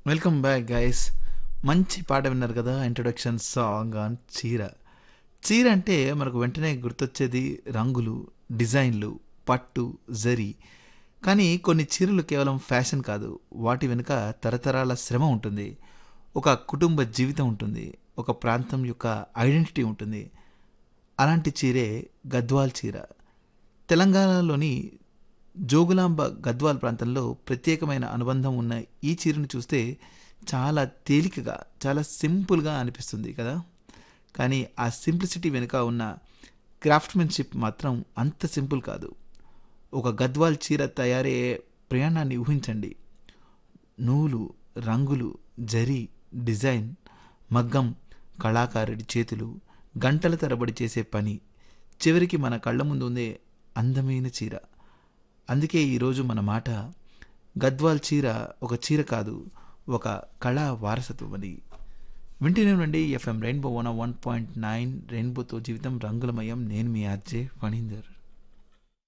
welcome back guys మంచి పాట విన్నారు కదా ఇంట్రొడక్షన్ సాంగ్ ఆన్ చీర చీర అంటే మనకు వెంటనే గుర్తొచ్చేది రంగులు డిజైన్లు పట్టు జరీ కానీ కొన్ని చీరలు కేవలం ఫ్యాషన్ కాదు వాటి వెనుక తరతరాల శ్రమ ఉంటుంది ఒక కుటుంబ జీవితం ఉంటుంది ఒక ప్రాంతం యొక్క ఐడెంటిటీ ఉంటుంది అలాంటి చీరే గద్వాల్ చీర తెలంగాణలోని జోగులాంబ గద్వాల్ ప్రాంతంలో ప్రత్యేకమైన అనుబంధం ఉన్న ఈ చీరను చూస్తే చాలా తేలికగా చాలా సింపుల్గా అనిపిస్తుంది కదా కానీ ఆ సింప్లిసిటీ వెనుక ఉన్న క్రాఫ్ట్మెన్షిప్ మాత్రం అంత సింపుల్ కాదు ఒక గద్వాల్ చీర తయారయ్యే ప్రయాణాన్ని ఊహించండి నూలు రంగులు జరీ డిజైన్ మగ్గం కళాకారుడి చేతులు గంటల తరబడి చేసే పని చివరికి మన కళ్ళ ముందు ఉండే అందమైన చీర అందుకే ఈరోజు మన మాట గద్వాల్ చీర ఒక చీర కాదు ఒక కళా వారసత్వం అని వింటూనే ఉండండి FM rainbow one one point nine రెయిన్బోతో జీవితం రంగులమయం నేను మీ ఆర్జే ఫణీందర్